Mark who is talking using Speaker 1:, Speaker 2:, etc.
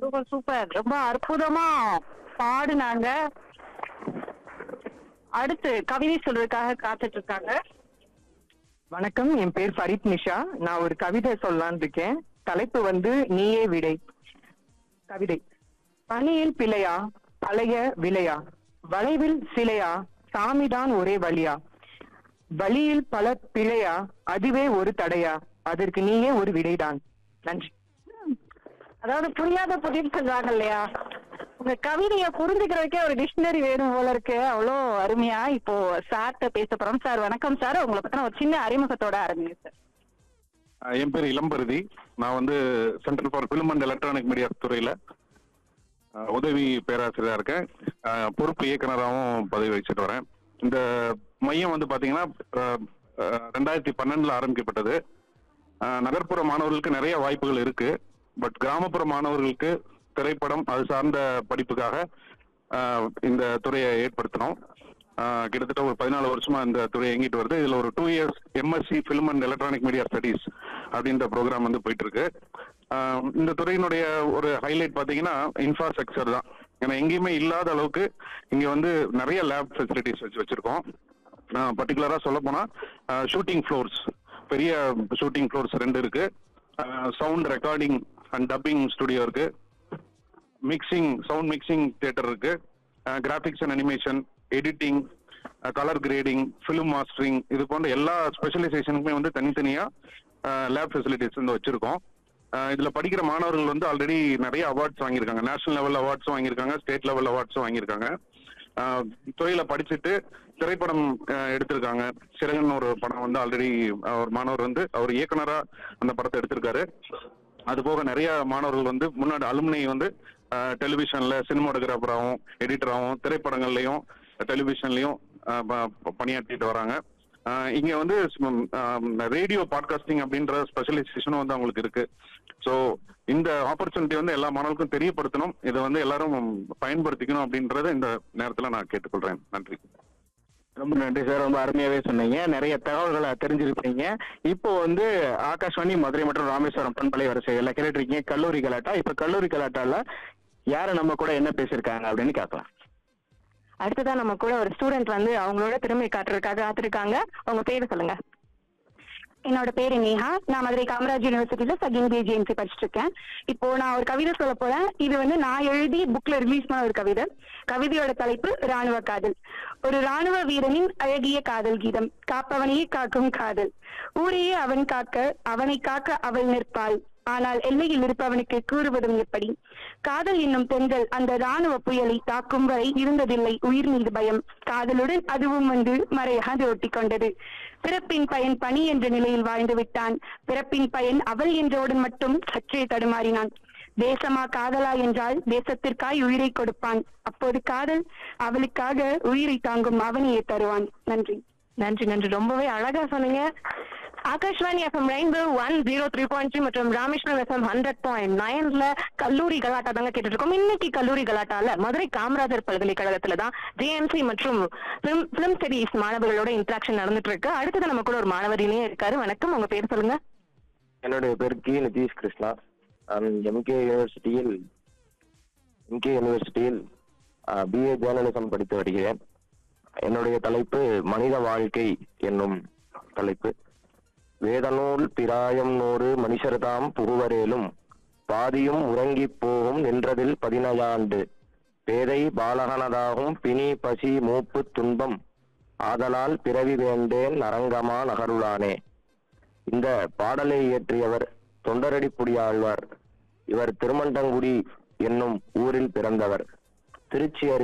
Speaker 1: super super ரொம்ப அற்புதமா பாடுனாங்க அடுத்து கவிதை சொல்றதுக்காக காத்துட்டு இருக்காங்க
Speaker 2: வணக்கம் என் பேர் ஃபரித் நிஷா நான் ஒரு கவிதை சொல்லலாம்னு இருக்கேன் தலைப்பு வந்து நீயே விடை கவிதை பணியில் பிழையா பழைய விலையா வளைவில் சிலையா சாமிதான் ஒரே வழியா வழியில் பல பிழையா அதுவே ஒரு தடையா அதற்கு நீயே ஒரு விடைதான் நன்றி
Speaker 1: அதாவது புரியாத புதிர் சொல்றாங்க இல்லையா உங்க கவிதைய புரிஞ்சுக்கிறதுக்கே ஒரு டிக்ஷனரி வேணும் போல இருக்கு அவ்வளோ அருமையா இப்போ சார்ட்ட பேச போறோம் சார் வணக்கம் சார் உங்களை பத்தின ஒரு சின்ன அறிமுகத்தோட ஆரம்பிங்க சார்
Speaker 3: அஹ் என் பேர் இளம்பருதி நான் வந்து centre for film and electronic media துறையில அஹ், உதவி பேராசிரியரா இருக்கேன் அஹ், பொறுப்பு இயக்குனராகவும் பதவி வச்சுட்டு வரேன் இந்த மையம் வந்து பாத்தீங்கன்னா அஹ், அஹ், ரெண்டாயிரத்தி பன்னெண்டுல ஆரம்பிக்கப்பட்டது அஹ், நகர்ப்புற மாணவர்களுக்கு நிறைய வாய்ப்புகள் இருக்கு பட் கிராமப்புற மாணவர்களுக்கு திரைப்படம் அது சார்ந்த படிப்புக்காக அஹ், இந்த துறையை ஏற்படுத்தினோம் அஹ், கிட்டத்தட்ட ஒரு பதினாலு வருஷமா இந்த துறை இயங்கிட்டு வருது இதுல ஒரு two years MSc film and electronic media studies அப்படின்ற ப்ரோக்ராம் வந்து போயிட்டு இருக்கு அஹ், இந்த துறையினுடைய ஒரு ஹைலைட் பாத்தீங்கன்னா இன்ஃப்ராஸ்ட்ரக்சர் தான் ஏன்னா எங்கேயுமே இல்லாத அளவுக்கு இங்க வந்து நிறைய லேப் ஃபெசிலிட்டிஸ் வச்சு வச்சிருக்கோம் பர்டிகுலரா சொல்ல போனா ஷூட்டிங் ஃப்ளோர்ஸ் பெரிய ஷூட்டிங் ஃப்ளோர்ஸ் ரெண்டு இருக்கு sound recording and dubbing studio இருக்கு மிக்சிங் சவுண்ட் மிக்சிங் தியேட்டர் இருக்கு graphics and animation editing colour grading film mastering இது போன்ற எல்லா ஸ்பெஷலைசேஷனுக்குமே வந்து தனித்தனியா லேப் ஃபெசிலிட்டிஸ் வந்து வச்சிருக்கோம் அஹ் இதுல படிக்கிற மாணவர்கள் வந்து ஆல்ரெடி நிறைய அவார்ட்ஸ் வாங்கியிருக்காங்க நேஷனல் லெவல் அவார்ட்ஸும் வாங்கியிருக்காங்க ஸ்டேட் லெவல் அவார்ட்ஸும் வாங்கியிருக்காங்க அஹ் துறையில படிச்சுட்டு திரைப்படம் அஹ் எடுத்திருக்காங்க சிறகன் ஒரு படம் வந்து ஆல்ரெடி ஒரு மாணவர் வந்து அவர் இயக்குனரா அந்த படத்தை எடுத்திருக்காரு அது போக நிறைய மாணவர்கள் வந்து முன்னாடி அலுமினை வந்து டெலிவிஷன்ல சினிமாட்டோகிராஃபராகவும் எடிட்டராகவும் திரைப்படங்கள்லயும் டெலிவிஷன்லயும் பணியாற்றிட்டு வராங்க அஹ் இங்க வந்து ரேடியோ பாட்காஸ்டிங் அப்படின்ற ஸ்பெஷலைசேஷனும் வந்து அவங்களுக்கு இருக்கு ஸோ இந்த ஆப்பர்ச்சுனிட்டி வந்து எல்லா மாணவர்களுக்கும் தெரியப்படுத்தணும் இதை வந்து எல்லாரும் பயன்படுத்திக்கணும் அப்படின்றத இந்த நேரத்துல நான் கேட்டுக்கொள்றேன் நன்றி
Speaker 4: ரொம்ப நன்றி சார் ரொம்ப அருமையாவே சொன்னீங்க நிறைய தகவல்களை தெரிஞ்சிருப்பீங்க இப்போ வந்து ஆகாஷ்வாணி மதுரை மற்றும் ராமேஸ்வரம் பண்பலை வரிசைகள்ல கேட்டுட்டு இருக்கீங்க கல்லூரி கலாட்டா இப்ப கல்லூரி கலாட்டால யாரு நம்ம கூட என்ன பேசியிருக்காங்க அப்படின்னு கேட்கலாம்
Speaker 1: அடுத்ததா நம்ம கூட ஒரு ஸ்டூடெண்ட் வந்து அவங்களோட திறமை காட்டுறதுக்காக காத்திருக்காங்க உங்க பேரு சொல்லுங்க என்னோட பேரு நேஹா நான் மதுரை காமராஜ் யூனிவர்சிட்டியில செகண்ட் பிஜிஎம்சி படிச்சுட்டு இருக்கேன் இப்போ நான் ஒரு கவிதை சொல்ல போறேன் இது வந்து நான் எழுதி புக்ல ரிலீஸ் பண்ண ஒரு கவிதை கவிதையோட தலைப்பு ராணுவ காதல் ஒரு ராணுவ வீரனின் அழகிய காதல் கீதம் காப்பவனையே காக்கும் காதல் ஊரையே அவன் காக்க அவனை காக்க அவள் நிற்பாள் ஆனால் எல்லையில் இருப்பவனுக்கு கூறுவதும் எப்படி காதல் என்னும் பெண்கள் அந்த ராணுவ புயலை தாக்கும் வரை இருந்ததில்லை உயிர் மீது பயம் காதலுடன் அதுவும் வந்து மறையாது ஒட்டி கொண்டது பிறப்பின் பயன் பணி என்ற நிலையில் வாழ்ந்து விட்டான் பிறப்பின் பயன் அவள் என்றவுடன் மட்டும் சற்றே தடுமாறினான் தேசமா காதலா என்றால் தேசத்திற்காய் உயிரை கொடுப்பான் அப்போது காதல் அவளுக்காக உயிரை தாங்கும் அவனையே தருவான் நன்றி நன்றி நன்றி ரொம்பவே அழகா சொன்னீங்க Akashvani FM rainbow one zero three point three மற்றும் ராமேஸ்வரம் எஃப்எம் ஹண்ட்ரட் பாயிண்ட் நைன்ல கல்லூரி கலாட்டா தாங்க கேட்டுட்டு இருக்கோம் இன்னைக்கு கல்லூரி கலாட்டால மதுரை காமராஜர் பல்கலைக்கழகத்துல தான் ஜேஎம்சி மற்றும் பிலிம் ஸ்டடிஸ் மாணவர்களோட இன்ட்ராக்ஷன் நடந்துட்டு இருக்கு அடுத்தது நம்ம கூட ஒரு மாணவர் இணைய இருக்காரு வணக்கம் உங்க பேர் சொல்லுங்க
Speaker 4: என்னுடைய பேர் கி நிதிஷ் கிருஷ்ணா எம்கே யூனிவர்சிட்டியில் எம்கே யூனிவர்சிட்டியில் பிஏ ஜேர்னலிசம் படித்து வருகிறேன் என்னுடைய தலைப்பு மனித வாழ்க்கை என்னும் தலைப்பு வேதநூல் பிராயம் நூறு மனுஷர்தாம் புகுவரேலும் பாதியும் உறங்கிப் போகும் நின்றதில் பதினையாண்டு பேதை பாலகனதாகும் பிணி பசி மூப்பு துன்பம் ஆதலால் பிறவி வேண்டேன் நரங்கமா நகருளானே இந்த பாடலை இயற்றியவர் தொண்டரடிப்புடி ஆழ்வார் இவர் திருமண்டங்குடி என்னும் ஊரில் பிறந்தவர் திருச்சி அருகே